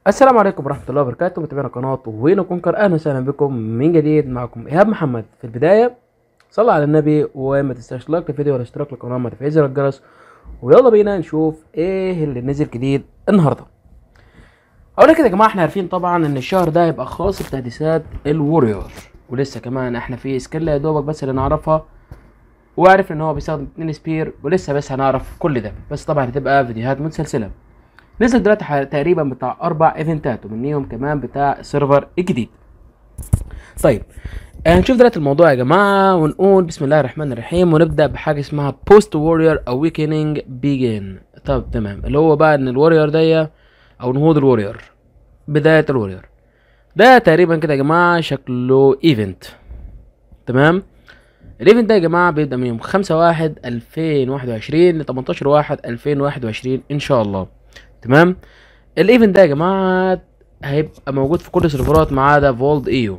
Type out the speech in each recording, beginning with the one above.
السلام عليكم ورحمة الله وبركاته متابعينا قناة وين كونكر أهلا وسهلا بكم من جديد معكم إيهاب محمد في البداية صلى على النبي وما تنساش لايك للفيديو والاشتراك في القناة وتفعيل زر الجرس ويلا بينا نشوف إيه اللي نزل جديد النهاردة أولا كده يا جماعة احنا عارفين طبعا إن الشهر ده هيبقى خاص بتحديثات الوريور ولسه كمان احنا في سكيلا يا دوبك بس اللي نعرفها وعارف ان هو بيستخدم اتنين سبير ولسه بس هنعرف كل ده بس طبعا هتبقى فيديوهات متسلسله نزل دلوقتي ح- تقريبا بتاع اربع ايفنتات ومنهم كمان بتاع السيرفر الجديد طيب آه، هنشوف دلوقتي الموضوع يا جماعه ونقول بسم الله الرحمن الرحيم ونبدا بحاجه اسمها بوست وورير اويكننج بيجن طب تمام اللي هو بقى ان الورير ده او نهوض الورير بدايه الورير ده تقريبا كده يا جماعه شكله ايفنت تمام الايفنت ده يا جماعه بيبدا من يوم 5 واحد 2021 ل 18 واحد 2021 ان شاء الله تمام الايفنت ده يا جماعه هيبقى موجود في كل السيرفرات ما عدا فولد ايو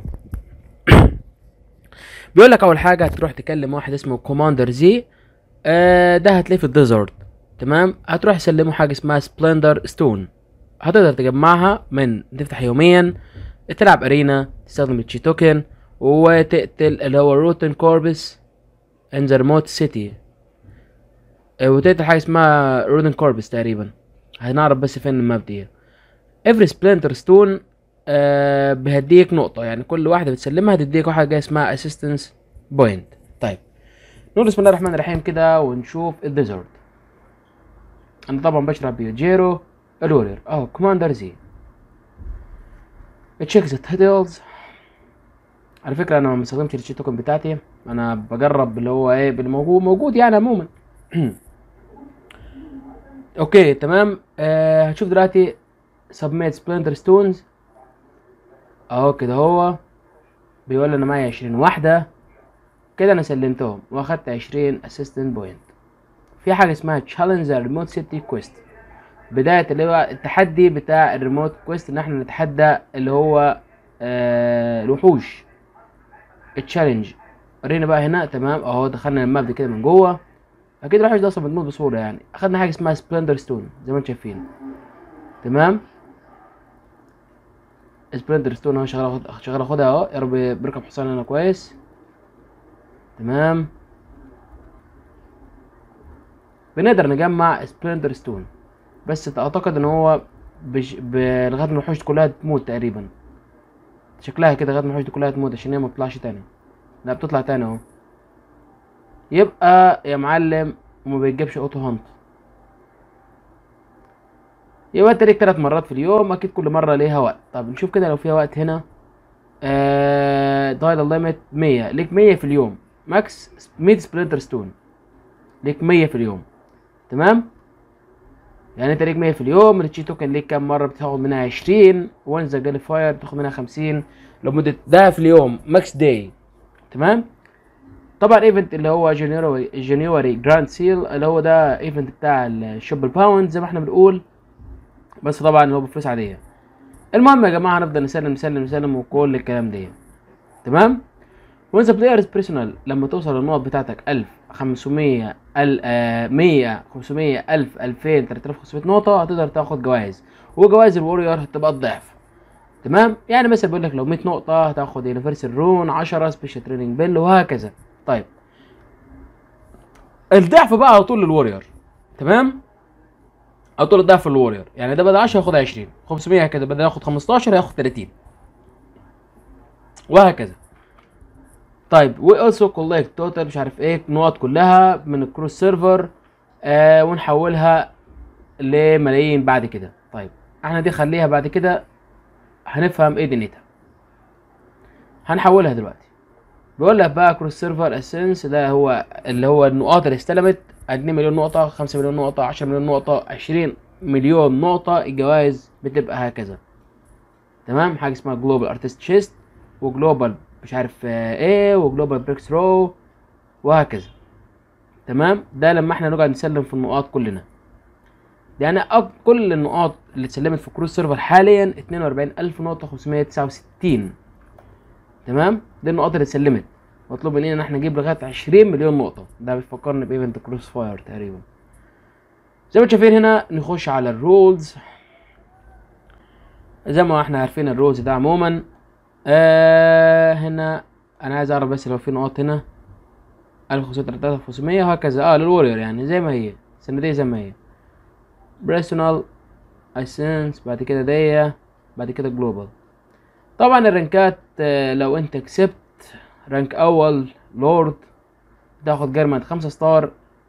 بيقول لك اول حاجه هتروح تكلم واحد اسمه كوماندر زي آه ده هتلاقيه في الديزرت تمام هتروح تسلمه حاجه اسمها سبلندر ستون هتقدر تجمعها من تفتح يوميا تلعب ارينا تستخدم التشي توكن وتقتل اللي هو روتن كوربس ان ذا ريموت سيتي وتقتل حاجه اسمها روتن كوربس تقريبا هنعرف بس فين الماب دي افري سبلنتر ستون آه بهديك نقطة يعني كل واحدة بتسلمها هتديك واحدة جاية اسمها اسيستنس بوينت طيب نقول بسم الله الرحمن الرحيم كده ونشوف الديزرت انا طبعا بشرب بيوجيرو الورير اه كوماندر زي تشيك ذا تايتلز على فكرة انا ما استخدمتش التشي توكن بتاعتي انا بجرب اللي هو ايه بالموجود موجود يعني عموما اوكي تمام آه هتشوف دلوقتي سبميت سبلندر ستونز اهو كده هو بيقول لي انا معايا 20 واحده كده انا سلمتهم واخدت 20 اسيستنت بوينت في حاجه اسمها تشالنجر ريموت سيتي كويست بدايه اللي هو التحدي بتاع الريموت كويست ان احنا نتحدى اللي هو آه الوحوش التشالنج ورينا بقى هنا تمام اهو دخلنا الماب دي كده من جوه اكيد الوحش ده اصلا بتموت بسهوله يعني اخدنا حاجه اسمها سبلندر ستون زي ما انتم شايفين تمام سبلندر ستون اهو شغال اخد شغال اخدها اهو يا رب بركب حصان انا كويس تمام بنقدر نجمع سبلندر ستون بس اعتقد ان هو بش... ب... لغايه ما الوحوش دي كلها تموت تقريبا شكلها كده لغايه ما الوحوش دي كلها تموت عشان هي ما بتطلعش تاني لا بتطلع تاني اهو يبقى يا معلم وما بيجيبش اوتو هانت يبقى انت ليك تلات مرات في اليوم اكيد كل مره ليها وقت طب نشوف كده لو فيها وقت هنا آه دايل ليميت 100 ليك 100 في اليوم ماكس 100 سبلنتر ستون ليك 100 في اليوم تمام يعني انت ليك 100 في اليوم التشي توكن ليك كام مره بتاخد منها 20 وانزا جالي فاير بتاخد منها 50 لمده ده في اليوم ماكس داي تمام طبعا ايفنت اللي هو جانيوري جانيوري جراند سيل اللي هو ده ايفنت بتاع الشوب الباوند زي ما احنا بنقول بس طبعا هو بفلوس عاديه المهم يا جماعه هنفضل نسلم نسلم نسلم وكل الكلام ده تمام وانز بلايرز بيرسونال لما توصل للنقط بتاعتك 1000 500 ال- آه، 100 500 1000 2000 3500 نقطه هتقدر تاخد جوائز وجوائز الوريور هتبقى الضعف تمام يعني مثلا بيقول لك لو 100 نقطه هتاخد يونيفرسال رون 10 سبيشال تريننج بيل وهكذا طيب الضعف بقى على طول للوريور تمام على طول الضعف للوريور يعني ده بدل 10 ياخد 20 500 كده بدل ياخد 15 هياخد 30 وهكذا طيب و also collect توتال مش عارف ايه نقط كلها من الكروس سيرفر آه ونحولها لملايين بعد كده طيب احنا دي خليها بعد كده هنفهم ايه دنيتها هنحولها دلوقتي بيقول لك بقى كروس سيرفر اسنس ده هو اللي هو النقاط اللي استلمت 2 مليون نقطة 5 مليون نقطة 10 مليون نقطة 20 مليون نقطة الجوائز بتبقى هكذا تمام حاجة اسمها جلوبال ارتست شيست وجلوبال مش عارف آه، ايه وجلوبال بريكس رو وهكذا تمام ده لما احنا نقعد نسلم في النقاط كلنا يعني أك- كل النقاط اللي اتسلمت في كروس سيرفر حاليا 425 نقطة 569 تمام دي النقاط اللي اتسلمت مطلوب مننا ان احنا نجيب لغايه 20 مليون نقطه ده بيفكرني بايفنت كروس فاير تقريبا زي ما انتم شايفين هنا نخش على الرولز زي ما احنا عارفين الروز ده عموما آه هنا انا عايز اعرف بس لو في نقاط هنا 1500 وهكذا اه للوريور يعني زي ما هي السنة دي زي ما هي بريسونال ايسنس بعد كده دي بعد كده جلوبال طبعا الرانكات آه، لو انت كسبت رانك اول لورد تاخد جرمد خمسة ستار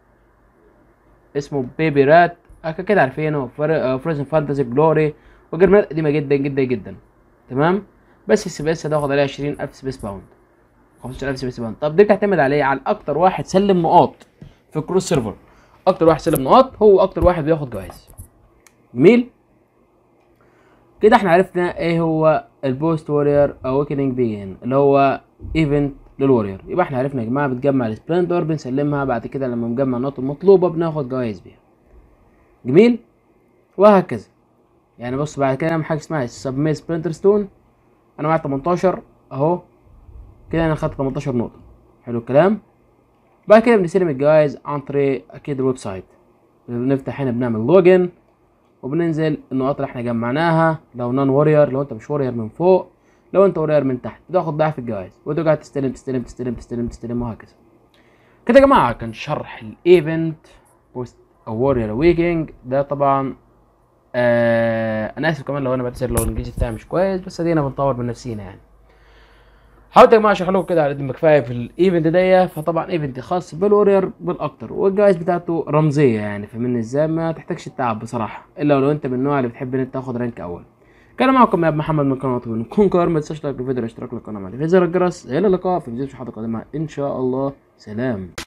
اسمه بيبي رات أكا كده عارفينه فريزن فانتازي جلوري وجرمات قديمة جدا جدا جدا تمام بس السي بي اس هتاخد عليها عشرين ألف سبيس باوند خمستاشر ألف سبيس باوند طب دي بتعتمد على ايه على أكتر واحد سلم نقاط في كروس سيرفر أكتر واحد سلم نقاط هو أكتر واحد بياخد جوائز جميل كده احنا عرفنا ايه هو البوست وورير اوكننج بيجن اللي هو ايفنت للورير يبقى احنا عرفنا يا جماعه بتجمع السبلندر بنسلمها بعد كده لما نجمع النقط المطلوبه بناخد جوائز بيها جميل وهكذا يعني بص بعد كده نعمل حاجه اسمها السبميت سبلنتر ستون انا معايا 18 اهو كده انا خدت 18 نقطه حلو الكلام بعد كده بنستلم الجوائز عن طريق اكيد الويب سايت بنفتح هنا بنعمل لوجن وبننزل النقاط اللي احنا جمعناها لو نون وورير لو انت مش وورير من فوق لو انت وورير من تحت بتاخد ضعف الجوائز وتقعد تستلم تستلم تستلم تستلم تستلم وهكذا كده يا جماعه كان شرح الايفنت بوست او وورير ويكينج ده طبعا آه انا اسف كمان لو انا بعتذر لو الانجليزي بتاعي مش كويس بس ادينا بنطور من نفسينا يعني حاولت يا جماعه اشرح لكم كده على قد ما كفايه في الايفنت دي فطبعا ايفنت خاص بالورير بالاكتر والجوائز بتاعته رمزيه يعني فاهمني ازاي ما تحتاجش التعب بصراحه الا لو انت من النوع اللي بتحب ان انت تاخد رانك اول كان معكم يا ابو محمد من قناه ون كونكر ما تنساش لايك الفيديو والاشتراك في القناه مع زر الجرس الى اللقاء في فيديو حلقه قادمه ان شاء الله سلام